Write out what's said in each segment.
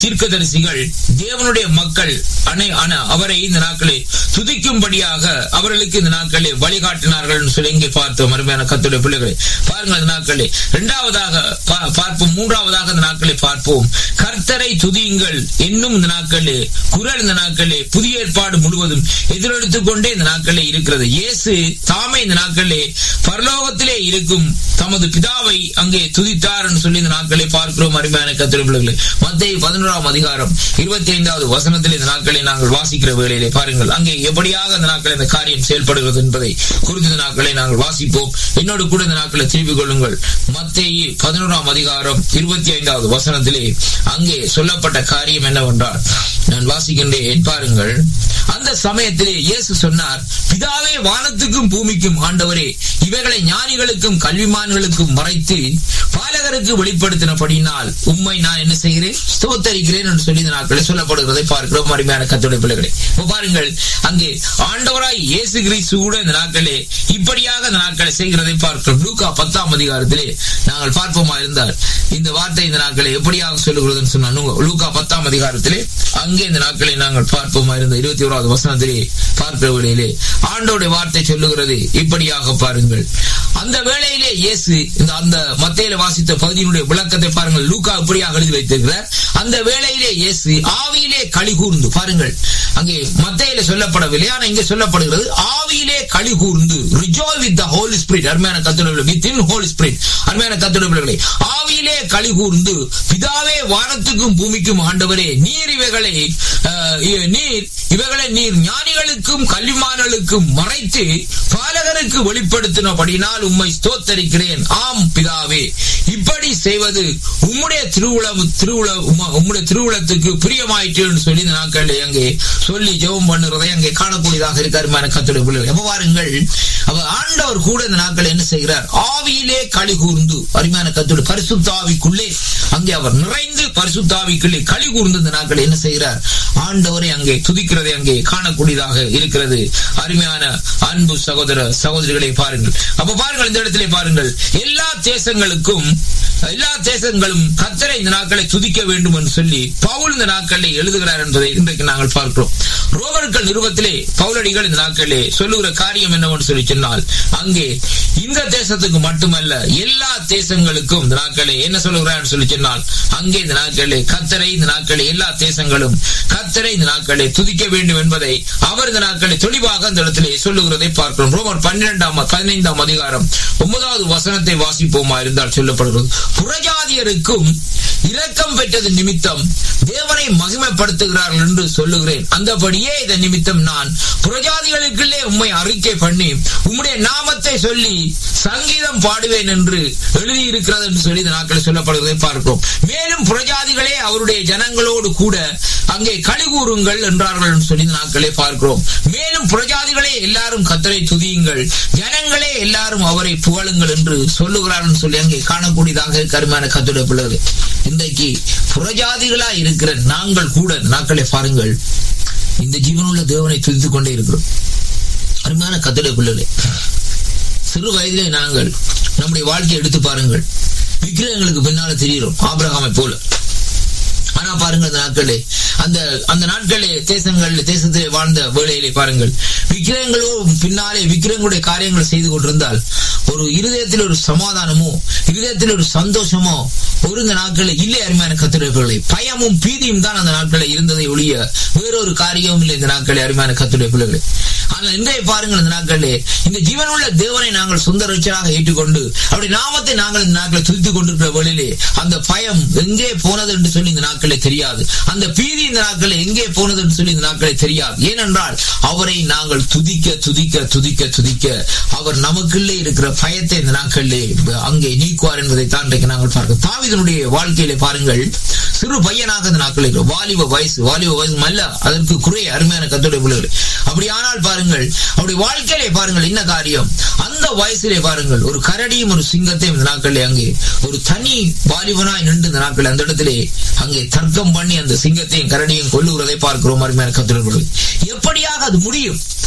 தீர்க்கதரிசிகள் தேவனுடைய மக்கள் அனை அன- அவரை இந்த நாட்களை துதிக்கும்படியாக அவர்களுக்கு இந்த நாட்களை வழிகாட்டினார்கள் என்று சொல்லி இங்கே பார்த்தோம் அருமையான கத்துடைய பிள்ளைகளை பாருங்கள் இந்த நாட்களை இரண்டாவதாக பா- பார்ப்போம் மூன்றாவதாக இந்த நாட்களை பார்ப்போம் கர்த்தரை துதியுங்கள் என்னும் இந்த நாட்களே குரல் இந்த நாட்களே புதிய ஏற்பாடு முழுவதும் எதிரெடுத்துக் கொண்டே இந்த நாட்களே இருக்கிறது இயேசு தாமே இந்த நாட்களே பரலோகத்திலே இருக்கும் தமது பிதாவை அங்கே துதித்தார் என்று சொல்லி இந்த நாட்களை பார்க்கிறோம் அருமையான கத்திர பிள்ளைகளை மத்திய பதினோராம் அதிகாரம் இருபத்தி ஐந்தாவது வசனத்தில் இந்த நாட்களை நாங்கள் வாசிக்கிற வேளையிலே பாருங்கள் அங்கே எப்படியாக இந்த நாட்கள் இந்த காரியம் செயல்படுகிறது என்பதை குறித்த இந்த நாட்களை நாங்கள் வாசிப்போம் என்னோடு கூட இந்த நாட்களை திருப்பிக் கொள்ளுங்கள் மத்திய பதினோராம் அதிகாரம் இருபத்தி ஐந்தாவது வசனத்திலே அங்கே சொல்லப்பட்ட காரியம் என்னவென்றால் நான் வாசிக்கின்றேன் பாருங்கள் அந்த சமயத்திலே இயேசு சொன்னார் பிதாவே வானத்துக்கும் பூமிக்கும் ஆண்டவரே இவைகளை ஞானிகளுக்கும் கல்விமான்களுக்கும் மறைத்து பாலகருக்கு வெளிப்படுத்தினபடினால் உம்மை நான் என்ன செய்கிறேன் ஸ்தோத்தரிக்கிறேன் என்று சொல்லி இந்த நாட்களை சொல்லப்படுகிறதை பார்க்கிறோம் அருமையான கத்துடைய பிள்ளைகளை இப்ப பாருங்கள் அங்கே ஆண்டவராய் இயேசு கிறிஸ்து கூட இந்த நாட்களே இப்படியாக இந்த நாட்களை செய்கிறதை பார்க்கிறோம் லூக்கா பத்தாம் அதிகாரத்திலே நாங்கள் பார்ப்போமா இருந்தால் இந்த வார்த்தை இந்த நாட்களை எப்படியாக சொல்லுகிறதுன்னு சொன்னா லூக்கா பத்தாம் அதிகாரத்திலே அங்கே இந்த நாட்களை நாங்கள் பார்ப்போமா இருந்த இருபத்தி ஓராவது வசனத்திலே பார்க்கிற வேளையிலே ஆண்டோடைய வார்த்தை சொல்லுகிறது இப்படியாக பாருங்கள் அந்த வேளையிலே இயேசு இந்த அந்த மத்தையில வாசித்த பகுதியினுடைய விளக்கத்தை பாருங்கள் லூக்கா இப்படியாக எழுதி வைத்திருக்கிறார் அந்த வேளையிலே இயேசு ஆவியிலே களி கூர்ந்து பாருங்கள் அங்கே மத்தையில சொல்லப்படவில்லை ஆனா இங்கே சொல்லப்படுகிறது ஆவியிலே களி கூர்ந்து rejoice with the holy spirit அருமையான கத்துடைய வித் இன் ஹோலி ஸ்பிரிட் அருமையான கத்துடைய ஆவியிலே களி கூர்ந்து பிதாவே வானத்துக்கும் பூமிக்கும் ஆண்டவரே நீர் இவைகளை அஹ், இ- நீர் இவைகளை நீர் ஞானிகளுக்கும் கல்விமான்களுக்கும் மறைத்து பாலகருக்கு வெளிப்படுத்தினபடினால் உம்மை ஸ்தோத்தரிக்கிறேன் ஆம் பிதாவே இப்படி செய்வது உம்முடைய திருவுளம் திருவுள உம்ம- உம்முடைய திருவுளத்துக்கு பிரியமாயிற்று என்று சொல்லி இந்த நாட்களில் அங்கே சொல்லி ஜெபம் பண்ணுறதை அங்கே காணக்கூடியதாக இருக்காருமான கத்துடைய பிள்ளைகள் எப்ப பாருங்கள் அவர் ஆண்டவர் கூட இந்த நாட்கள் என்ன செய்கிறார் ஆவியிலே களி கூர்ந்து அருமையான கத்துடைய பரிசுத்த ஆவிக்குள்ளே அங்கே அவர் நிறைந்து பரிசுத்த ஆவிக்குள்ளே களி கூர்ந்து இந்த நாட்கள் என்ன செய்கிறார் ஆண்டவரை அங்கே துதிக்கிறதை அங்கே காணக்கூடியதாக இருக்கிறது அருமையான அன்பு சகோதர சகோதரிகளை பாருங்கள் அப்ப பாருங்கள் இந்த இடத்திலே பாருங்கள் எல்லா தேசங்களுக்கும் எல்லா தேசங்களும் கத்தரை இந்த நாட்களை துதிக்க வேண்டும் என்று சொல்லி பவுல் இந்த நாட்களை எழுதுகிறார் என்பதை இன்றைக்கு நாங்கள் பார்க்கிறோம் ரோமர்கள் நிறுவத்திலே பவுலடிகள் இந்த நாட்களிலே சொல்லுகிற காரியம் என்னவென்று சொல்லி சொன்னால் அங்கே இந்த தேசத்துக்கு மட்டுமல்ல எல்லா தேசங்களுக்கும் இந்த நாட்களை என்ன சொல்லுகிறார் சொல்லி சொன்னால் அங்கே இந்த நாட்களிலே கத்தரை இந்த நாட்களில் எல்லா தேசங்களும் கத்தரை இந்த நாட்களை துதிக்க வேண்டும் என்பதை அவர் இந்த நாட்களை தெளிவாக இந்த இடத்திலே சொல்லுகிறதை பார்க்கிறோம் ரோமர் பன்னிரெண்டாம் பதினைந்தாம் அதிகாரம் ஒன்பதாவது வசனத்தை வாசிப்போமா இருந்தால் சொல்லப்படுகிறது புறஜாதியருக்கும் இரக்கம் பெற்றது நிமித்தம் தேவனை மகிமைப்படுத்துகிறார்கள் என்று சொல்லுகிறேன் அந்தபடியே இதன் நிமித்தம் நான் புறஜாதிகளுக்குள்ளே உம்மை அறிக்கை பண்ணி உம்முடைய நாமத்தை சொல்லி சங்கீதம் பாடுவேன் என்று எழுதியிருக்கிறது என்று சொல்லி இந்த நாட்களில் சொல்லப்படுவதை பார்க்கிறோம் மேலும் புறஜாதிகளே அவருடைய ஜனங்களோடு கூட அங்கே கழிகூறுங்கள் என்றார்கள் என்று சொல்லி இந்த நாட்களே பார்க்கிறோம் மேலும் புறஜாதிகளே எல்லாரும் கத்தரை துதியுங்கள் ஜனங்களே எல்லாரும் அவரை புகழுங்கள் என்று சொல்லுகிறார்கள் சொல்லி அங்கே காணக்கூடியதாக கருமையான கத்துடைய பிள்ளைகள் இன்றைக்கு புறஜாதிகளா இருக்கிற நாங்கள் கூட நாட்களை பாருங்கள் இந்த ஜீவனுள்ள தேவனை துதித்துக் கொண்டே இருக்கிறோம் அருமையான கத்துடைய பிள்ளைகளே சிறு வயதிலே நாங்கள் நம்முடைய வாழ்க்கையை எடுத்து பாருங்கள் விக்கிரகங்களுக்கு பின்னால தெரிகிறோம் ஆபிரகாமை போல ஆனா பாருங்க அந்த நாட்களே அந்த அந்த நாட்களே தேசங்கள் தேசத்திலே வாழ்ந்த வேளையிலே பாருங்கள் விக்கிரகங்களோ பின்னாலே விக்கிரகங்களுடைய காரியங்கள் செய்து கொண்டிருந்தால் ஒரு இருதயத்தில் ஒரு சமாதானமோ இருதயத்தில் ஒரு சந்தோஷமோ ஒரு இந்த நாட்களில் இல்லை அருமையான கத்துடைய பயமும் பீதியும் தான் அந்த நாட்களில் இருந்ததை ஒழிய வேறொரு காரியமும் இல்லை இந்த நாட்களே அருமையான கத்துடைய பிள்ளைகளே ஆனால் இன்றைய பாருங்கள் இந்த நாட்களிலே இந்த ஜீவனுள்ள தேவனை நாங்கள் சொந்த ரட்சராக ஏற்றுக்கொண்டு அவருடைய நாமத்தை நாங்கள் இந்த நாட்களை துதித்துக் கொண்டிருக்கிற வழியிலே அந்த பயம் எங்கே போனது என்று சொல்லி இந்த நாட்களே தெரியாது அந்த பீதி இந்த நாட்களில் எங்கே போனது என்று சொல்லி இந்த நாட்களே தெரியாது ஏனென்றால் அவரை நாங்கள் துதிக்க துதிக்க துதிக்க துதிக்க அவர் நமக்குள்ளே இருக்கிற பயத்தை இந்த நாட்களிலே அங்கே நீக்குவார் என்பதை தான் இன்றைக்கு நாங்கள் பார்க்கிறோம் தாவிதனுடைய வாழ்க்கையிலே பாருங்கள் சிறு பையனாக இந்த நாட்களில் இருக்கிறோம். வாலிப வயசு வாலிப வயசு அல்ல அதற்கு குறை அருமையான கத்தோடைய பிள்ளைகள் அப்படியானால் பாருங்கள் அவருடைய வாழ்க்கையிலே பாருங்கள் என்ன காரியம் அந்த வயசிலே பாருங்கள் ஒரு கரடியும் ஒரு சிங்கத்தையும் இந்த நாட்களிலே அங்கே ஒரு தனி வாலிபனாய் நின்று இந்த நாட்கள் அந்த இடத்திலே அங்கே தர்க்கம் பண்ணி அந்த சிங்கத்தையும் கரடியும் கொல்லுகிறதை பார்க்கிறோம் அருமையான கத்தோடைய பிள்ளைகள் எப்படியாக அது முடியும்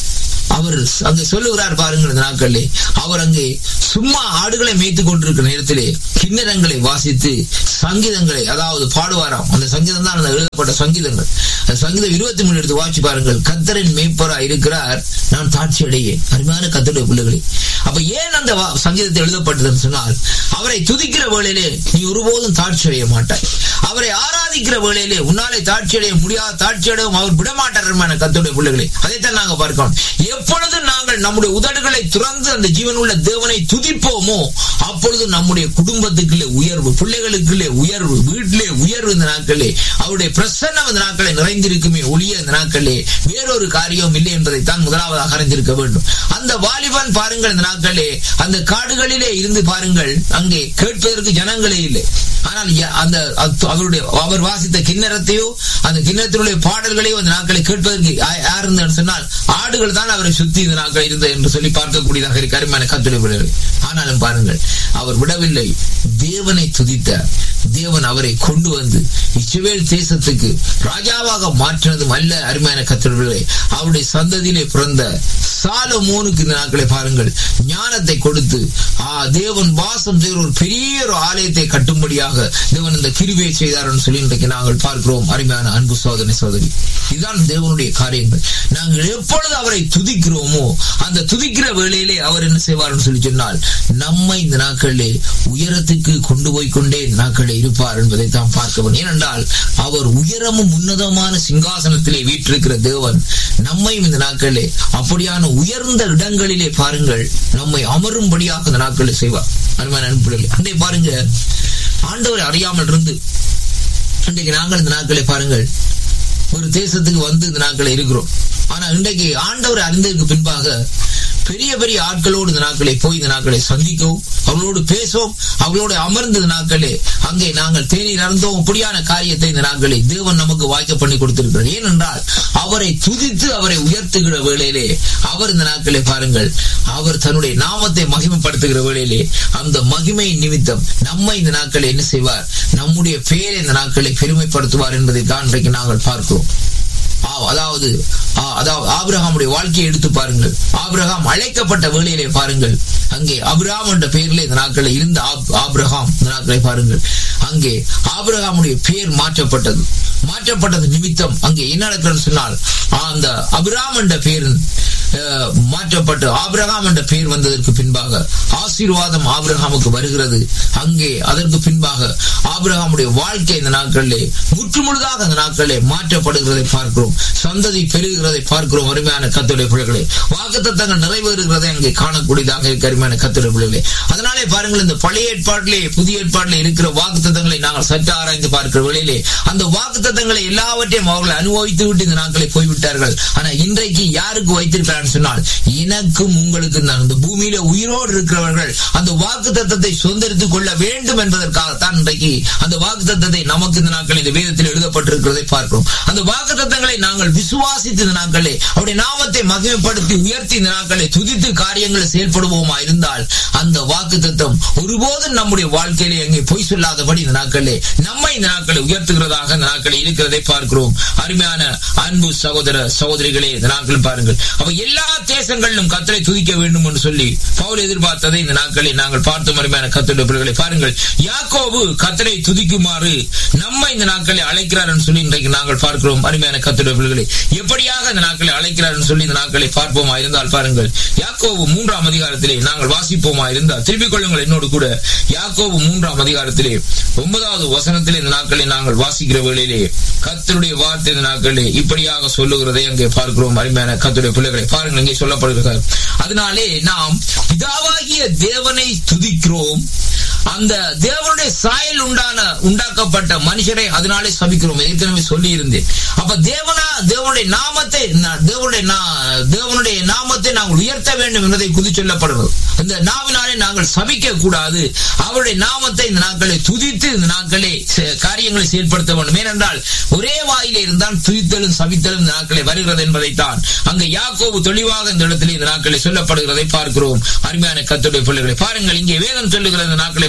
அவர் அங்கே சொல்லுகிறார் பாருங்கள் இந்த நாட்களிலே அவர் அங்கே சும்மா ஆடுகளை மேய்த்து கொண்டிருக்கிற நேரத்திலே கிண்ணறங்களை வாசித்து சங்கீதங்களை அதாவது பாடுவாராம் அந்த சங்கீதம் தான் அந்த எழுதப்பட்ட சங்கீதங்கள் அந்த சங்கீதம் இருபத்தி மூணு எடுத்து வாசி பாருங்கள் கத்தரின் மேய்ப்பரா இருக்கிறார் நான் தாட்சி அடையேன் அருமையான கத்தருடைய பிள்ளைகளே அப்ப ஏன் அந்த வா- சங்கீதத்தை எழுதப்பட்டதுன்னு சொன்னால் அவரை துதிக்கிற வேளையிலே நீ ஒருபோதும் தாட்சி அடைய மாட்டாய் அவரை ஆராதிக்கிற வேளையிலே உன்னாலே தாட்சி அடைய முடியாத தாட்சி அடையும் அவர் விடமாட்டார் அருமையான கத்தருடைய பிள்ளைகளே அதைத்தான் நாங்க பார்க்கணும் எப்பொழுது நாங்கள் நம்முடைய உதடுகளை துறந்து அந்த ஜீவனுள்ள தேவனை துதிப்போமோ அப்பொழுது நம்முடைய குடும்பத்துக்குள்ளே உயர்வு பிள்ளைகளுக்குள்ளே உயர்வு வீட்டிலே உயர்வு இந்த நாட்களே அவருடைய பிரசன்னம் இந்த நாட்களை நிறைந்திருக்குமே ஒளிய இந்த நாட்களே வேறொரு காரியம் இல்லை என்பதைத்தான் முதலாவதாக அறிந்திருக்க வேண்டும் அந்த வாலிபன் பாருங்கள் இந்த நாட்களே அந்த காடுகளிலே இருந்து பாருங்கள் அங்கே கேட்பதற்கு ஜனங்களே இல்லை ஆனால் ய- அந்த அத்- அவருடைய அவர் வாசித்த கிண்ணறத்தையோ அந்த கிண்ணறத்தினுடைய பாடல்களையோ அந்த நாட்களை கேட்பதற்கு யா- யார் இருந்தார் சொன்னால் ஆடுகள் தான் அவரை சுத்தி இந்த நாட்கள் இருந்தது என்று சொல்லி பார்க்கக்கூடியதாக இருக்கு அருமையான கத்துடைய பிள்ளைகளே ஆனாலும் பாருங்கள் அவர் விடவில்லை தேவனை துதித்தார் தேவன் அவரை கொண்டு வந்து இஸ்ரவேல் தேசத்துக்கு ராஜாவாக மாற்றினதும் அல்ல அருமையான கத்திரர்களே அவருடைய சந்ததியிலே பிறந்த சாலமோனுக்கு இந்த நாட்களை பாருங்கள் ஞானத்தை கொடுத்து ஆ தேவன் வாசம் செய்கிற ஒரு பெரிய ஒரு ஆலயத்தை கட்டும்படியாக தேவன் இந்த கிருபையை செய்தார்னு சொல்லி இன்றைக்கு நாங்கள் பார்க்கிறோம் அருமையான அன்பு சோதனை சோதரி இதுதான் தேவனுடைய காரியங்கள் நாங்கள் எப்பொழுது அவரை துதிக்கிறோமோ அந்த துதிக்கிற வேளையிலே அவர் என்ன செய்வார்னு சொல்லி சொன்னால் நம்மை இந்த நாட்களிலே உயரத்துக்கு கொண்டு போய் கொண்டே இந்த நாட்களிலே இருப்பார் என்பதை தான் பார்க்க வேண்டும் ஏனென்றால் அவர் உயரமும் உன்னதமான சிங்காசனத்திலே வீற்றிருக்கிற தேவன் நம்மையும் இந்த நாட்களிலே அப்படியான உயர்ந்த இடங்களிலே பாருங்கள் நம்மை அமரும்படியாக இந்த நாட்களில் செய்வார் அருமையான அன்புகளே அன்றை பாருங்க ஆண்டவரை அறியாமல் இருந்து இன்றைக்கு நாங்கள் இந்த நாட்களை பாருங்கள் ஒரு தேசத்துக்கு வந்து இந்த நாட்களை இருக்கிறோம் ஆனா இன்றைக்கு ஆண்டவர் அறிந்ததற்கு பின்பாக பெரிய பெரிய ஆட்களோடு இந்த நாட்களை போய் இந்த நாட்களை சந்திக்கவும் அவர்களோடு பேசவும் அவர்களோடு அமர்ந்த இந்த நாட்களே அங்கே நாங்கள் தேநீர் அறந்தோம் அப்படியான காரியத்தை இந்த நாட்களை தேவன் நமக்கு வாய்க்க பண்ணி கொடுத்திருக்கிறார் ஏனென்றால் அவரை துதித்து அவரை உயர்த்துகிற வேளையிலே அவர் இந்த நாட்களை பாருங்கள் அவர் தன்னுடைய நாமத்தை மகிமைப்படுத்துகிற வேளையிலே அந்த மகிமை நிமித்தம் நம்மை இந்த நாட்களை என்ன செய்வார் நம்முடைய பெயரை இந்த நாட்களை பெருமைப்படுத்துவார் என்பதை தான் இன்றைக்கு நாங்கள் பார்க்கிறோம் ஆ, அதாவது ஆ, அதாவது ஆபிரகாமுடைய வாழ்க்கையை எடுத்து பாருங்கள் ஆபிரகாம் அழைக்கப்பட்ட வேளையிலே பாருங்கள் அங்கே அபிரகாம் என்ற பெயரிலே இந்த நாட்களில் இருந்த ஆப்- ஆபிரகாம் இந்த நாட்களை பாருங்கள் அங்கே ஆபிரகாமுடைய பெயர் மாற்றப்பட்டது மாற்றப்பட்டது நிமித்தம் அங்கே என்ன நடக்கிறது சொன்னால் ஆ, அந்த அபிராம் என்ற பெயர் அஹ், மாற்றப்பட்டு ஆபிரகாம் என்ற பெயர் வந்ததற்கு பின்பாக ஆசீர்வாதம் ஆபிரகாமுக்கு வருகிறது அங்கே அதற்கு பின்பாக ஆபிரகாமுடைய வாழ்க்கை இந்த நாட்களிலே முற்று முழுதாக அந்த நாட்களிலே மாற்றப்படுகிறதை பார்க்கிறோம் சந்ததி பெருகிறதை பார்க்கிறோம் அருமையான கத்துடைய பிள்ளைகளே வாக்குத்தத்தங்கள் நிறைவேறுகிறதை அங்கே காணக்கூடியதாக இருக்க அருமையான கத்துடைய பிள்ளைகளே அதனாலே பாருங்கள் இந்த பழைய ஏற்பாட்டிலே புதிய ஏற்பாட்டிலே இருக்கிற வாக்குத்தத்தங்களை நாங்கள் சற்று ஆராய்ந்து பார்க்கிற வேளையிலே அந்த வாக்குத்தத்தங்களை எல்லாவற்றையும் அவர்கள் அனுபவித்து விட்டு இந்த நாட்களை போய்விட்டார்கள் ஆனா இன்றைக்கு யாருக்கு வைத்திருக்கிறான்னு சொன்னால் எனக்கும் உங்களுக்கு தான் இந்த பூமியில உயிரோடு இருக்கிறவர்கள் அந்த வாக்கு தத்தத்தை சுதந்திரித்துக் கொள்ள வேண்டும் என்பதற்காகத்தான் இன்றைக்கு அந்த வாக்கு தத்தத்தை நமக்கு இந்த நாட்கள் இந்த வேதத்தில் எழுதப்பட்டிருக்கிறதை பார்க்கிறோம் அந்த வாக்கு தத்தங்களை நாங்கள் விசுவாசித்து இந்த நாட்களே அவருடைய நாமத்தை மகிமைப்படுத்தி உயர்த்தி இந்த நாட்களை துதித்து காரியங்களை செயல்படுவோமா இருந்தால் அந்த வாக்கு தத்தம் ஒருபோதும் நம்முடைய வாழ்க்கையிலே அங்கே பொய் சொல்லாதபடி இந்த நாட்களே நம்மை இந்த நாட்களை உயர்த்துகிறதாக இந்த நாட்களை இருக்கிறதை பார்க்கிறோம் அருமையான அன்பு சகோதர சகோதரிகளே இந்த நாட்கள் பாருங்கள் அப்ப எல்லா தேசங்களிலும் கத்தரை துதிக்க வேண்டும் என்று சொல்லி பவுல் எதிர்பார்த்ததை இந்த நாட்களில் நாங்கள் பார்த்து அருமையான கத்தருடைய பிள்ளைகளை பாருங்கள் யாக்கோபு கத்தரை துதிக்குமாறு நம்மை இந்த நாட்களை அழைக்கிறார் என்று சொல்லி இன்றைக்கு நாங்கள் பார்க்கிறோம் அருமையான கத்தருடைய பிள்ளைகளை எப்படியாக இந்த நாட்களை அழைக்கிறார் என்று சொல்லி இந்த நாட்களை பார்ப்போமா இருந்தால் பாருங்கள் யாக்கோபு மூன்றாம் அதிகாரத்திலே நாங்கள் வாசிப்போமா இருந்தால் திருப்பிக் கொள்ளுங்கள் என்னோடு கூட யாக்கோபு மூன்றாம் அதிகாரத்திலே ஒன்பதாவது வசனத்திலே இந்த நாட்களை நாங்கள் வாசிக்கிற வேளையிலே கத்தருடைய வார்த்தை இந்த நாட்களிலே இப்படியாக சொல்லுகிறதை அங்கே பார்க்கிறோம் அருமையான கத்தருடைய பிள்ளைகளை பாருங்கள் இங்கே சொல்லப்படுகிறது அதனாலே நாம் பிதாவாகிய தேவனை துதிக்கிறோம் அந்த தேவனுடைய சாயல் உண்டான உண்டாக்கப்பட்ட மனுஷரை அதனாலே சபிக்கிறோம் ஏற்கனவே சொல்லி இருந்தேன் அப்ப தேவனா தேவனுடைய நாமத்தை நா- தேவனுடைய நா- தேவனுடைய நாமத்தை நாங்கள் உயர்த்த வேண்டும் என்பதை குதி சொல்லப்படுகிறது இந்த நாவினாலே நாங்கள் சபிக்க கூடாது அவருடைய நாமத்தை இந்த நாட்களை துதித்து இந்த நாட்களை செ- காரியங்களை செயல்படுத்த வேண்டும் ஏனென்றால் ஒரே வாயிலே இருந்தால் துதித்தலும் சபித்தலும் இந்த நாட்களை வருகிறது என்பதைத்தான் அங்க யாக்கோபு தெளிவாக இந்த இடத்திலே இந்த நாட்களை சொல்லப்படுகிறதை பார்க்கிறோம் அருமையான கத்துடைய பிள்ளைகளை பாருங்கள் இங்கே வேதம் சொல்லுகிற இந்த நாட்களை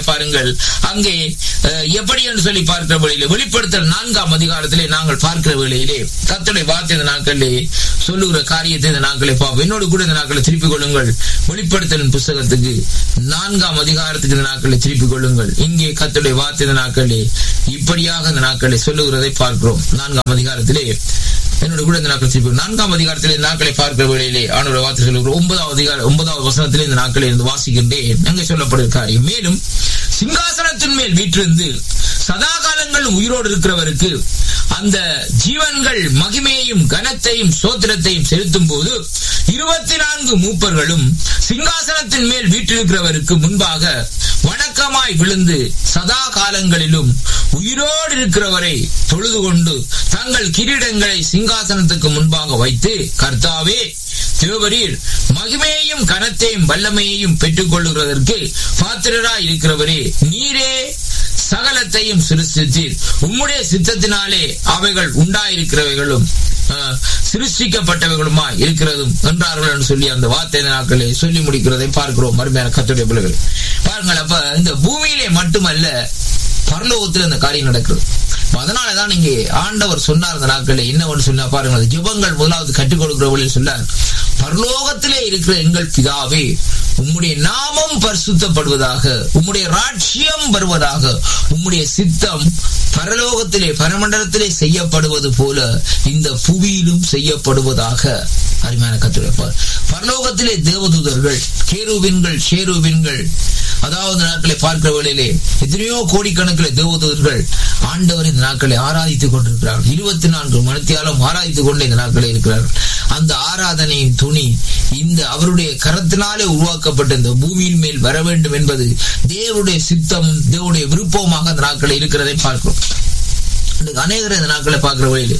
பிள்ளைகளை பாருங்கள் அங்கே அஹ், எப்படி என்று சொல்லி பார்க்கிற வேளையிலே வெளிப்படுத்தல் நான்காம் அதிகாரத்திலே நாங்கள் பார்க்கிற வேளையிலே கத்துடைய வார்த்தை இந்த நாட்களிலே சொல்லுகிற காரியத்தை இந்த நாட்களை பார்ப்போம் என்னோடு கூட இந்த நாட்களை திருப்பிக் கொள்ளுங்கள் வெளிப்படுத்தலின் புஸ்தகத்துக்கு நான்காம் அதிகாரத்துக்கு இந்த நாட்களை திருப்பிக் கொள்ளுங்கள் இங்கே கத்துடைய வார்த்தை இந்த நாட்களே இப்படியாக இந்த நாட்களை சொல்லுகிறதை பார்க்கிறோம் நான்காம் அதிகாரத்திலே என்னோட கூட இந்த நாட்கள் திருப்பி நான்காம் அதிகாரத்திலே இந்த நாட்களை பார்க்கிற வேளையிலே ஆண்டோட வார்த்தை சொல்லுகிற ஒன்பதாவது அதிகார ஒன்பதாவது வசனத்திலே இந்த நாட்களை இருந்து வாசிக்கின்றேன் அங்கே சொல்லப்படுகிற காரியம் மேலும் சிங்காசனத்தின் மேல் வீற்றிருந்து சதா காலங்கள் உயிரோடு இருக்கிறவருக்கு அந்த ஜீவன்கள் மகிமையையும் கனத்தையும் சோத்திரத்தையும் செலுத்தும் போது இருபத்தி நான்கு மூப்பர்களும் சிங்காசனத்தின் மேல் வீற்றிருக்கிறவருக்கு முன்பாக வணக்கமாய் விழுந்து சதா காலங்களிலும் உயிரோடு இருக்கிறவரை தொழுது கொண்டு தங்கள் கிரீடங்களை சிங்காசனத்துக்கு முன்பாக வைத்து கர்த்தாவே தேவரீர் மகிமையையும் கனத்தையும் வல்லமையையும் பெற்றுக் கொள்ளுகிறதற்கு பாத்திரராய் இருக்கிறவரே நீரே சகலத்தையும் சிருஷ்டித்தீர் உம்முடைய சித்தத்தினாலே அவைகள் உண்டாயிருக்கிறவைகளும் அஹ், சிருஷ்டிக்கப்பட்டவைகளுமா இருக்கிறதும் என்றார்கள் என்று சொல்லி அந்த வார்த்தை நாட்களே சொல்லி முடிக்கிறதை பார்க்கிறோம் மறுமையான கத்துடைய பிள்ளைகள் பாருங்கள் அப்ப இந்த பூமியிலே மட்டுமல்ல பரலோகத்தில் இந்த காரியம் நடக்கிறது அதனாலதான் இங்கே ஆண்டவர் சொன்னார் இந்த நாட்களில் என்னவென்று சொன்னா பாருங்கள் அது ஜெபங்கள் முதலாவது கற்றுக் கொடுக்கிற வழியில் சொன்னார் பரலோகத்திலே இருக்கிற எங்கள் பிதாவே உம்முடைய நாமம் பரிசுத்தப்படுவதாக உம்முடைய ராட்சியம் வருவதாக உம்முடைய சித்தம் பரலோகத்திலே பரமண்டலத்திலே செய்யப்படுவது போல இந்த புவியிலும் செய்யப்படுவதாக அருமையான கத்துரைப்பார் பரலோகத்திலே தேவதூதர்கள் கேருவின்கள் ஷேருவின்கள் அதாவது இந்த நாட்களை பார்க்கிற வேளையிலே எத்தனையோ கோடிக்கணக்கில் தேவதூதர்கள் ஆண்டவர் இந்த நாட்களை ஆராதித்துக் கொண்டிருக்கிறார்கள் இருபத்தி நான்கு மணித்தியாலும் ஆராதித்துக் கொண்டு இந்த நாட்களை இருக்கிறார்கள் அந்த ஆராதனையின் துணி இந்த அவருடைய கரத்தினாலே உருவாக்கப்பட்ட இந்த பூமியின் மேல் வர வேண்டும் என்பது தேவனுடைய சித்தமும் தேவனுடைய விருப்பமாக அந்த நாட்களை இருக்கிறதை பார்க்கிறோம் இன்னைக்கு அநேகர் இந்த நாட்களை பார்க்கிற வழியில்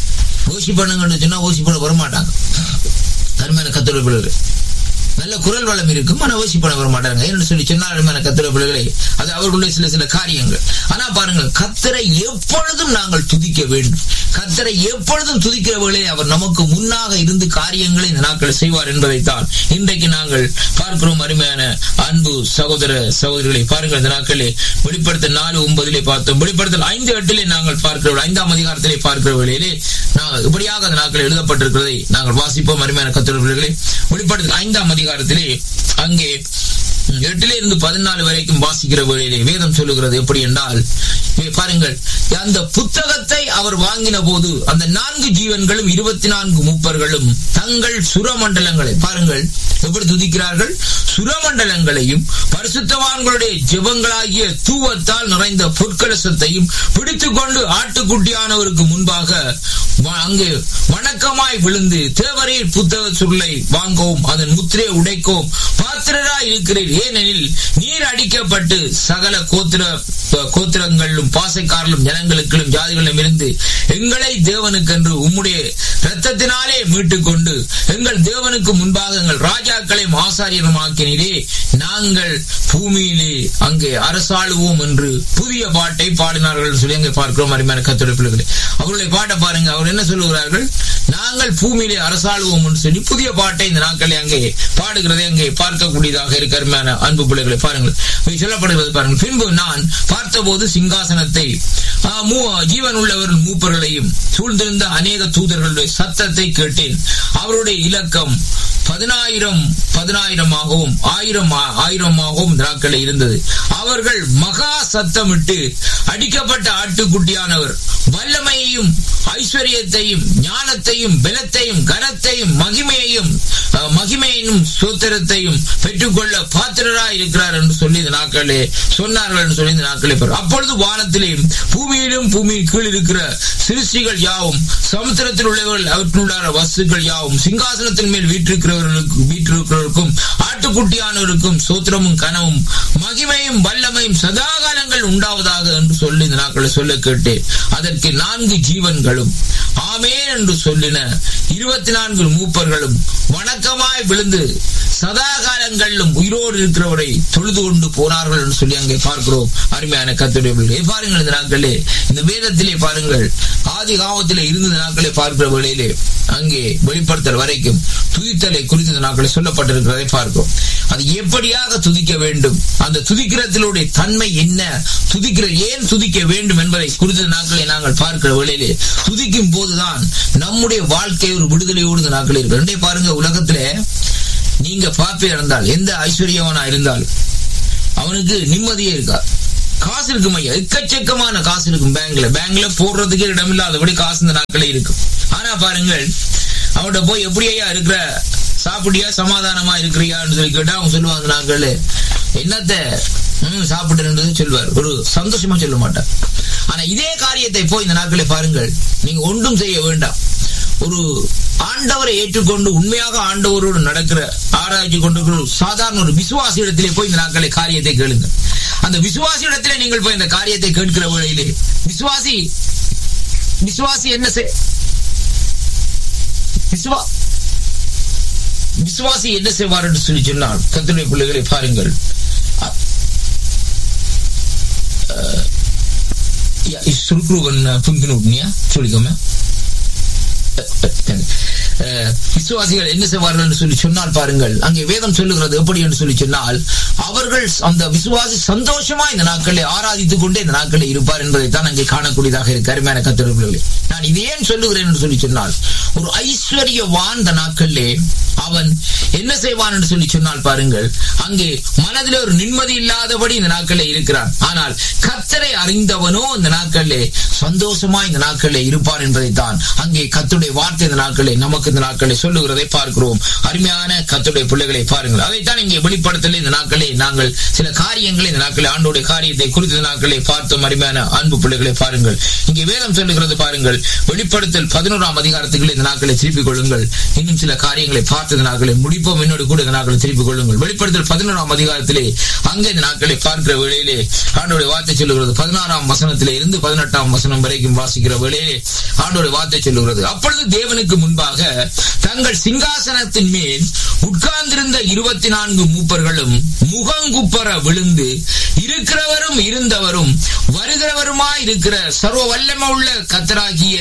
ஓசி பண்ணுங்கன்னு சொன்னா ஓசி பண்ண வரமாட்டாங்க தன்மையான கத்துரை பிள்ளைகள் நல்ல குரல் வளம் இருக்கும் ஆனா ஓசி பண்ண வர மாட்டாங்க என்று சொல்லி சொன்னாலும் கத்திர பிள்ளைகளை அது அவர்களுடைய சில சில காரியங்கள் ஆனா பாருங்கள் கத்தரை எப்பொழுதும் நாங்கள் துதிக்க வேண்டும் கத்தரை எப்பொழுதும் துதிக்கிற வேளையில் அவர் நமக்கு முன்னாக இருந்து காரியங்களை இந்த நாட்கள் செய்வார் என்பதைத்தான் இன்றைக்கு நாங்கள் பார்க்கிறோம் அருமையான அன்பு சகோதர சகோதரிகளை பாருங்கள் இந்த நாட்களே வெளிப்படுத்தல் நாலு ஒன்பதிலே பார்த்தோம் வெளிப்படுத்தல் ஐந்து எட்டிலே நாங்கள் பார்க்கிற ஐந்தாம் அதிகாரத்திலே பார்க்கிற வேளையிலே நாங்கள் இப்படியாக அந்த நாட்கள் எழுதப்பட்டிருக்கிறதை நாங்கள் வாசிப்போம் அருமையான கத்திர பிள்ளைகளை வெளிப்படுத்தல் ஐந்தாம் அதிகாரத்திலே அங்கே எட்டிலே இருந்து பதினாலு வரைக்கும் வாசிக்கிற வேளையிலே வேதம் சொல்லுகிறது எப்படி என்றால் இங்கே பாருங்கள் அந்த புத்தகத்தை அவர் வாங்கின போது அந்த நான்கு ஜீவன்களும் இருபத்தி நான்கு மூப்பர்களும் தங்கள் சுரமண்டலங்களை பாருங்கள் எப்படி துதிக்கிறார்கள் சுரமண்டலங்களையும் பரிசுத்தவான்களுடைய ஜெபங்களாகிய தூவத்தால் நிறைந்த பொற்கலசத்தையும் பிடித்துக் கொண்டு ஆட்டுக்குட்டியானவருக்கு முன்பாக வ- அங்கு வணக்கமாய் விழுந்து தேவரீர் புத்தக சுருளை வாங்கவும் அதன் முத்திரையை உடைக்கவும் பாத்திரராய் இருக்கிறீர் ஏனெனில் நீர் அடிக்கப்பட்டு சகல கோத்திர கோத்திரங்களிலும் பாசைக்காரலும் ஜனங்களுக்கும் ஜாதிகளிலும் இருந்து எங்களை தேவனுக்கென்று உம்முடைய இரத்தத்தினாலே மீட்டுக் கொண்டு எங்கள் தேவனுக்கு முன்பாக எங்கள் ராஜாக்களையும் ஆசாரியருமாக்கினீரே நாங்கள் பூமியிலே அங்கே அரசாளுவோம் என்று புதிய பாட்டை பாடினார்கள் என்று சொல்லி அங்கே பார்க்கிறோம் அருமையான கத்துரை பிள்ளைகளே அவருடைய பாட்டை பாருங்க அவர் என்ன சொல்லுகிறார்கள் நாங்கள் பூமியிலே அரசாளுவோம் என்று சொல்லி புதிய பாட்டை இந்த நாட்களை அங்கே பாடுகிறதை அங்கே பார்க்கக்கூடியதாக இருக்க அருமையான அன்பு பிள்ளைகளை பாருங்கள் இவை சொல்லப்படுகிறது பாருங்கள் பின்பு நான் பார்த்தபோது சிங்காசனத்தை ஆ, மூ- ஜீவன் உள்ளவர் மூப்பர்களையும் சூழ்ந்திருந்த அநேக தூதர்களுடைய சத்தத்தை கேட்டேன் அவருடைய இலக்கம் பதினாயிரம் பதினாயிரமாகவும் ஆயிரம் ஆ- ஆயிரமாகவும் நாட்களில் இருந்தது அவர்கள் மகா சத்தமிட்டு அடிக்கப்பட்ட ஆட்டுக்குட்டியானவர் வல்லமையையும் ஐஸ்வர்யத்தையும் ஞானத்தையும் பலத்தையும் கனத்தையும் மகிமையையும் அஹ், மகிமையையும் சூத்திரத்தையும் பெற்றுக்கொள்ள பாத்திரராய் இருக்கிறார் என்று சொல்லி இந்த நாட்களே சொன்னார்கள் என்று சொல்லி இந்த நாட்களே பெறும். அப்பொழுது வானத்திலேயும் பூமியிலும் பூமியின் கீழ் இருக்கிற சிருஷ்டிகள் யாவும் சமுத்திரத்தில் உள்ளவர்கள் அவற்றுள்ளான வஸ்துக்கள் யாவும் சிங்காசனத்தின் மேல் வீற்றிருக்கிறவர்களுக்கு வீற்றிருக்கிறவருக்கும் ஆட்டுக்குட்டியானவருக்கும் சோத்திரமும் கனவும் மகிமையும் வல்லமையும் சதாகாலங்கள் உண்டாவதாக என்று சொல்லி இந்த நாட்களை சொல்ல கேட்டேன் அதற்கு நான்கு ஜீவன்களும் ஆமேன் என்று சொல்லின இருபத்தி நான்கு மூப்பர்களும் வணக்கமாய் விழுந்து சதா காலங்களிலும் உயிரோடு இருக்கிறவரை தொழுது கொண்டு போனார்கள் என்று சொல்லி அங்கே பார்க்கிறோம் அருமையான கத்துடைய பிள்ளைகளே. பாருங்கள் இந்த நாட்களே இந்த வேதத்திலே பாருங்கள் ஆதி காமத்திலே இருந்த நாட்களை பார்க்கிற வேளையிலே அங்கே வெளிப்படுத்தல் வரைக்கும் துதித்தலை குறித்து இந்த நாட்களில் சொல்லப்பட்டிருக்கிறதை பார்க்கிறோம் அது எப்படியாக துதிக்க வேண்டும் அந்த துதிக்கிறதிலுடைய தன்மை என்ன துதிக்கிற ஏன் துதிக்க வேண்டும் என்பதை குறித்த நாட்களை நாங்கள் பார்க்கிற வேளையிலே துதிக்கும் போதுதான் நம்முடைய வாழ்க்கை ஒரு விடுதலையோடு இந்த நாட்கள் இருக்கு ரெண்டே பாருங்க உலகத்திலே நீங்க பாப்பே இருந்தால் எந்த ஐஸ்வர்யவனா இருந்தாலும் அவனுக்கு நிம்மதியே இருக்கா காசு இருக்கும் ஐயா எக்கச்சக்கமான காசு இருக்கும் பேங்க்ல பேங்க்ல போடுறதுக்கே இடமில்லாதபடி காசு இந்த நாட்களே இருக்கும் ஆனா பாருங்கள் அவன்கிட்ட போய் எப்படி ஐயா இருக்கிற சாப்பிடியா சமாதானமா இருக்கிறியான்னு சொல்லி கேட்டா அவங்க சொல்லுவாங்க நாட்கள் என்னத்த ம் சாப்பிட்டு சொல்வார் ஒரு சந்தோஷமா சொல்ல மாட்டார் ஆனா இதே காரியத்தை போய் இந்த நாட்களை பாருங்கள் நீங்க ஒன்றும் செய்ய வேண்டாம் ஒரு ஆண்டவரை ஏற்றுக்கொண்டு உண்மையாக ஆண்டவரோடு நடக்கிற ஆராய்ச்சி கொண்டிருக்கிற சாதாரண ஒரு விசுவாசி இடத்திலே போய் இந்த நாட்களை காரியத்தை கேளுங்க அந்த விசுவாசி இடத்திலே நீங்கள் போய் இந்த காரியத்தை கேட்கிற வேளையிலே விசுவாசி விசுவாசி என்ன செய் விசுவா விசுவாசி என்ன செய்வார் என்று சொல்லி சொன்னால் கத்துடைய பிள்ளைகளை பாருங்கள் சுருக்குருவன் புங்கினுட்னியா சொல்லிக்கோமே விசுவாசிகள் என்ன செய்வார்கள் என்று சொல்லி சொன்னால் பாருங்கள் அங்கே வேதம் சொல்லுகிறது எப்படி என்று சொல்லி சொன்னால் அவர்கள் அந்த விசுவாசி சந்தோஷமா இந்த நாட்களை ஆராதித்துக் கொண்டே இந்த நாட்களில் இருப்பார் என்பதை தான் அங்கே காணக்கூடியதாக இருக்கு அருமையான கத்திரர்களே நான் இது ஏன் சொல்லுகிறேன் என்று சொல்லி சொன்னால் ஒரு ஐஸ்வர்யவான் இந்த நாட்களிலே அவன் என்ன செய்வான் என்று சொல்லி சொன்னால் பாருங்கள் அங்கே மனதில் ஒரு நிம்மதி இல்லாதபடி இந்த நாட்களில் இருக்கிறான் ஆனால் கத்தரை அறிந்தவனோ இந்த நாட்களிலே சந்தோஷமா இந்த நாட்களில் இருப்பான் என்பதைத்தான் அங்கே கத்துடைய வார்த்தை இந்த நாட்களை நமக்கு இந்த நாட்களை சொல்லுகிறதை பார்க்கிறோம் அருமையான கத்துடைய பிள்ளைகளை பாருங்கள் அதைத்தான் இங்கே வெளிப்படுத்தல இந்த நாட்களை நாங்கள் சில காரியங்களை இந்த நாட்களை ஆண்டோடைய காரியத்தை குறித்த நாட்களை பார்த்தோம் அருமையான அன்பு பிள்ளைகளை பாருங்கள் இங்கே வேதம் சொல்லுகிறது பாருங்கள் வெளிப்படுத்தல் பதினோராம் அதிகாரத்துக்குள்ள இந்த நாட்களை திருப்பிக் கொள்ளுங்கள் இன்னும் சில காரியங்களை பார்த்த நாட்களை முடிப்போம் என்னோடு கூட இந்த நாட்களை திருப்பிக் கொள்ளுங்கள் வெளிப்படுத்தல் பதினோராம் அதிகாரத்திலே அங்கே இந்த நாட்களை பார்க்கிற வேளையிலே ஆண்டோடைய வார்த்தை சொல்லுகிறது பதினாறாம் வசனத்திலே இருந்து பதினெட்டாம் வசனம் வரைக்கும் வாசிக்கிற வேளையிலே ஆண்டோடைய வார்த்தை சொல்லுகிறது அப்பொழுது தேவனுக்கு முன்பாக தங்கள் சிங்காசனத்தின் மேல் உட்கார்ந்திருந்த இருபத்தி நான்கு மூப்பர்களும் முகங்குப்பர விழுந்து இருக்கிறவரும் இருந்தவரும் வருகிறவருமாய் இருக்கிற சர்வ வல்லமை உள்ள கத்தராகிய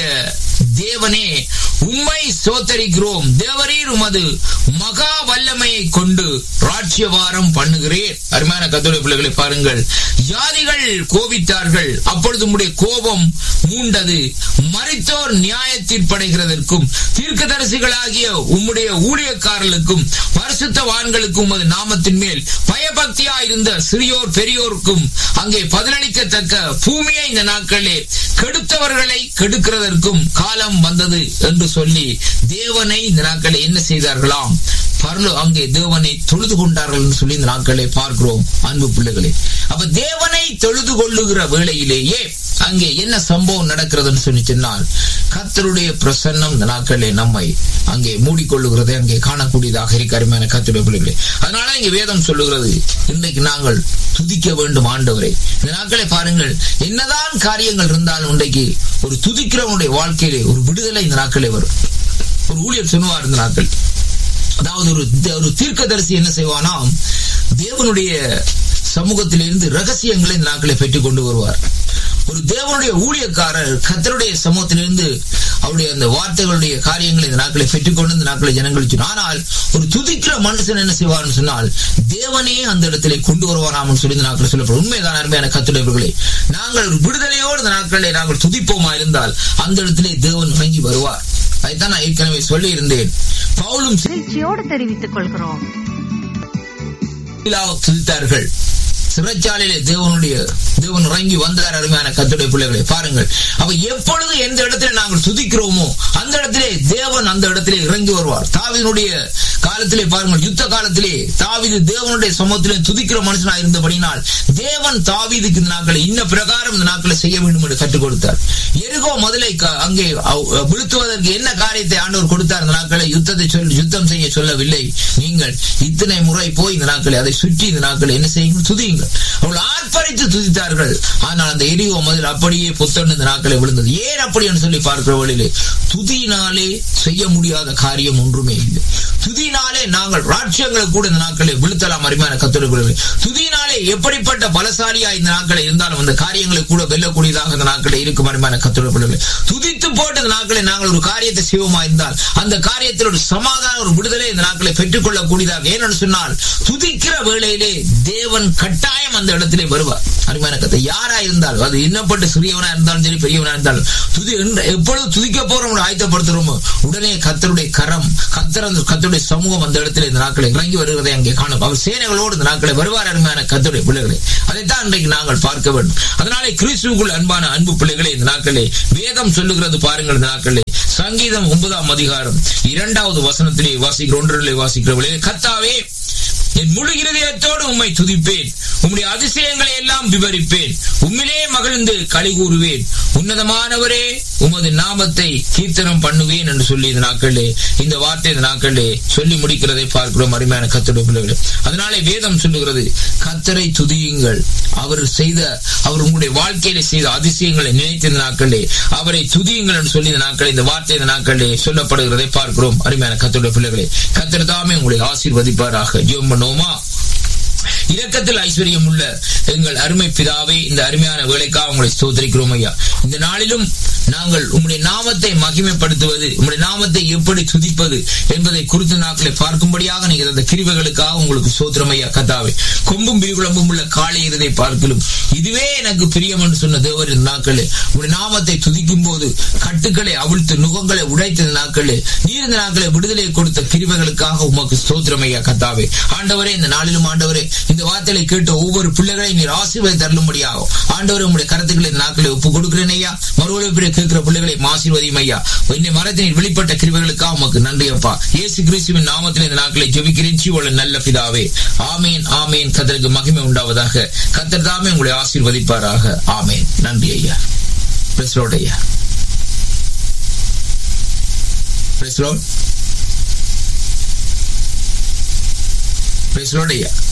தேவனே உம்மை சோத்தரிக்கிறோம் தேவரீர் உமது மகா வல்லமையை கொண்டு ராட்சியவாரம் பண்ணுகிறேன் அருமையான கத்தோடைய பிள்ளைகளை பாருங்கள் ஜாதிகள் கோபித்தார்கள் அப்பொழுது உம்முடைய கோபம் மூண்டது மறித்தோர் நியாயத்தீர்ப்படைகிறதற்கும் தீர்க்கதரிசிகளாகிய உம்முடைய ஊழியக்காரர்களுக்கும் பரிசுத்தவான்களுக்கும் உமது நாமத்தின் மேல் பயபக்தியா இருந்த சிறியோர் பெரியோருக்கும் அங்கே பதிலளிக்கத்தக்க பூமியை இந்த நாட்களே கெடுத்தவர்களை கெடுக்கிறதற்கும் காலம் வந்தது என்று சொல்லி தேவனை இந்த நாட்களை என்ன செய்தார்களாம் பரலோ அங்கே தேவனை தொழுது கொண்டார்கள் என்று சொல்லி இந்த நாட்களை பார்க்கிறோம் அன்பு பிள்ளைகளே அப்ப தேவனை தொழுது கொள்ளுகிற வேளையிலேயே அங்கே என்ன சம்பவம் நடக்கிறதுன்னு சொல்லி சொன்னால் கத்தருடைய பிரசன்னம் இந்த நாட்களே நம்மை அங்கே மூடிக்கொள்ளுகிறதை அங்கே காணக்கூடியதாக இருக்கு அருமையான கத்தருடைய பிள்ளைகளே அதனால இங்க வேதம் சொல்லுகிறது இன்றைக்கு நாங்கள் துதிக்க வேண்டும் ஆண்டவரை இந்த நாட்களை பாருங்கள் என்னதான் காரியங்கள் இருந்தாலும் இன்றைக்கு ஒரு துதிக்கிறவனுடைய வாழ்க்கையிலே ஒரு விடுதலை இந்த நாட்களே வரும் ஒரு ஊழியர் சொன்னுவார் இந்த நாட்கள் அதாவது ஒரு ஒரு தீர்க்கதரிசி என்ன செய்வானாம் தேவனுடைய சமூகத்திலிருந்து ரகசியங்களை இந்த நாட்களை பெற்றுக் கொண்டு வருவார் ஒரு தேவனுடைய ஊழியக்காரர் கத்தருடைய சமூகத்திலிருந்து அவருடைய அந்த வார்த்தைகளுடைய காரியங்களை இந்த நாட்களை பெற்றுக்கொண்டு இந்த நாட்களை ஜனங்களுக்கு ஆனால் ஒரு துதிக்கிற மனுஷன் என்ன செய்வார்னு சொன்னால் தேவனே அந்த இடத்திலே கொண்டு வருவாராம் சொல்லி இந்த நாட்கள் சொல்லப்படும் உண்மைதான் அருமையான கத்துடையவர்களே நாங்கள் ஒரு விடுதலையோடு இந்த நாட்களை நாங்கள் துதிப்போமா இருந்தால் அந்த இடத்திலே தேவன் இறங்கி வருவார் அதைத்தான் நான் ஏற்கனவே சொல்லி இருந்தேன் பவுலும் மகிழ்ச்சியோடு தெரிவித்துக் கொள்கிறோம் துதித்தார்கள் சிறைச்சாலையிலே தேவனுடைய தேவன் இறங்கி வந்தார் அருமையான கத்துடைய பிள்ளைகளை பாருங்கள் அப்ப எப்பொழுது எந்த இடத்துல நாங்கள் துதிக்கிறோமோ அந்த இடத்திலே தேவன் அந்த இடத்திலே இறங்கி வருவார் தாவினுடைய காலத்திலே பாருங்கள் யுத்த காலத்திலே தாவிது தேவனுடைய சமூகத்திலே துதிக்கிற மனுஷனா இருந்தபடினால் தேவன் தாவிதுக்கு இந்த நாட்களை இன்ன பிரகாரம் இந்த நாட்களை செய்ய வேண்டும் என்று கற்றுக் கொடுத்தார் எருகோ முதலை அங்கே விழுத்துவதற்கு என்ன காரியத்தை ஆண்டவர் கொடுத்தார் இந்த நாட்களை யுத்தத்தை சொல்லி யுத்தம் செய்ய சொல்லவில்லை நீங்கள் இத்தனை முறை போய் இந்த நாட்களை அதை சுற்றி இந்த நாட்களை என்ன செய்யுங்கள் துதியுங்கள் அவர்கள் ஆர்ப்பரித்து துதித்தார்கள் ஆனால் அந்த எரிவோ முதல் அப்படியே புத்தன் இந்த நாட்களை விழுந்தது ஏன் அப்படி என்று சொல்லி பார்க்கிற வழியிலே துதியினாலே செய்ய முடியாத காரியம் ஒன்றுமே இல்லை துதியினாலே நாங்கள் ராட்சியங்களை கூட இந்த நாட்களை விழுத்தலாம் அருமையான கத்தோடு துதியினாலே எப்படிப்பட்ட பலசாலியா இந்த நாட்களை இருந்தாலும் அந்த காரியங்களை கூட வெல்லக்கூடியதாக இந்த நாட்களை இருக்கும் அருமையான கத்தோடு பிள்ளைகளை துதித்து போட்டு இந்த நாட்களை நாங்கள் ஒரு காரியத்தை செய்வோமா இருந்தால் அந்த காரியத்தில் ஒரு சமாதான ஒரு விடுதலை இந்த நாட்களை பெற்றுக் கொள்ளக்கூடியதாக ஏனென்று சொன்னால் துதிக்கிற வேளையிலே தேவன் கட்டாயம் அந்த இடத்திலே வருவார் அருமையான கத்தை யாரா இருந்தாலும் அது இன்னப்பட்டு சிறியவனா இருந்தாலும் சரி பெரியவனா இருந்தாலும் துதி எப்பொழுது துதிக்க போறோம் ஆயத்தப்படுத்துறோமோ உடனே கத்தருடைய கரம் கத்தர் அந்த கத்தருடைய சமூகம் அந்த இடத்துல இந்த நாட்களை இறங்கி வருவதை அங்கே காணும் அவர் சேனைகளோடு இந்த நாட்களை வருவார் அருமையான கத்தருடைய பிள்ளைகளை அதைத்தான் இன்றைக்கு நாங்கள் பார்க்க வேண்டும் அதனாலே கிறிஸ்துவுக்குள் அன்பான அன்பு பிள்ளைகளை இந்த நாட்களே வேதம் சொல்லுகிறது பாருங்கள் இந்த நாட்களே சங்கீதம் ஒன்பதாம் அதிகாரம் இரண்டாவது வசனத்திலே வாசிக்கிற ஒன்றிலே வாசிக்கிறவர்களே கத்தாவே என் முழு இருதயத்தோடு உம்மை துதிப்பேன் உம்முடைய அதிசயங்களை எல்லாம் விவரிப்பேன் உம்மிலே மகிழ்ந்து களி கூறுவேன் உன்னதமானவரே உமது நாமத்தை கீர்த்தனம் பண்ணுவேன் என்று சொல்லி இந்த நாட்களே இந்த வார்த்தை இந்த நாட்களே சொல்லி முடிக்கிறதை பார்க்கிறோம் அருமையான கத்தருடைய பிள்ளைகள் அதனாலே வேதம் சொல்லுகிறது கத்தரை துதியுங்கள் அவர் செய்த அவர் உங்களுடைய வாழ்க்கையில செய்த அதிசயங்களை நினைத்த இந்த நாட்களே அவரை துதியுங்கள் என்று சொல்லி இந்த நாட்களே இந்த வார்த்தை இந்த நாட்களே சொல்லப்படுகிறதை பார்க்கிறோம் அருமையான கத்தருடைய பிள்ளைகளே கத்தர் தாமே உங்களை ஆசீர்வதிப்பாராக ஜோம் பண்ணுவோமா இரக்கத்தில் ஐஸ்வர்யம் உள்ள எங்கள் அருமை பிதாவே இந்த அருமையான வேலைக்காக உங்களை ஸ்தோத்திரிக்கிறோம் ஐயா இந்த நாளிலும் நாங்கள் உங்களுடைய நாமத்தை மகிமைப்படுத்துவது உங்களுடைய நாமத்தை எப்படி துதிப்பது என்பதை குறித்த நாட்களை பார்க்கும்படியாக நீங்கள் அந்த கிரிவுகளுக்காக உங்களுக்கு சோத்திரம் ஐயா கதாவே கொம்பும் பிரிகுளம்பும் உள்ள காலை இருதை பார்க்கலும் இதுவே எனக்கு பிரியம் என்று சொன்ன தேவர் இந்த நாட்களே உங்களுடைய நாமத்தை துதிக்கும் போது கட்டுக்களை அவிழ்த்து நுகங்களை உடைத்த நாட்களே நீர் இந்த நாட்களை விடுதலை கொடுத்த கிரிவுகளுக்காக உமக்கு ஸ்தோத்திரம் ஐயா கத்தாவே ஆண்டவரே இந்த நாளிலும் ஆண்டவரே இந்த வார்த்தைகளை கேட்ட ஒவ்வொரு பிள்ளைகளையும் நீர் ஆசீர்வாதம் தருளும்படியாகும் ஆண்டவர் உங்களுடைய கருத்துக்களை இந்த நாட்களை ஒப்பு கொடுக்கிறேன் ஐயா மறுவழிப்பிலே கேட்கிற பிள்ளைகளை ஆசீர்வதியும் ஐயா என்னை மரத்தினில் வெளிப்பட்ட கிருபைகளுக்காக உமக்கு நன்றி அப்பா இயேசு கிறிஸ்துவின் நாமத்தில் இந்த நாட்களை ஜெபிக்கிறேன் ஜீவோல நல்ல பிதாவே ஆமேன் ஆமேன் கத்தருக்கு மகிமை உண்டாவதாக கத்தர் தாமே உங்களை ஆசீர்வதிப்பாராக ஆமேன் நன்றி ஐயா பிரஸ்லோட் ஐயா பிரஸ்லோட் பிரஸ்லோட் ஐயா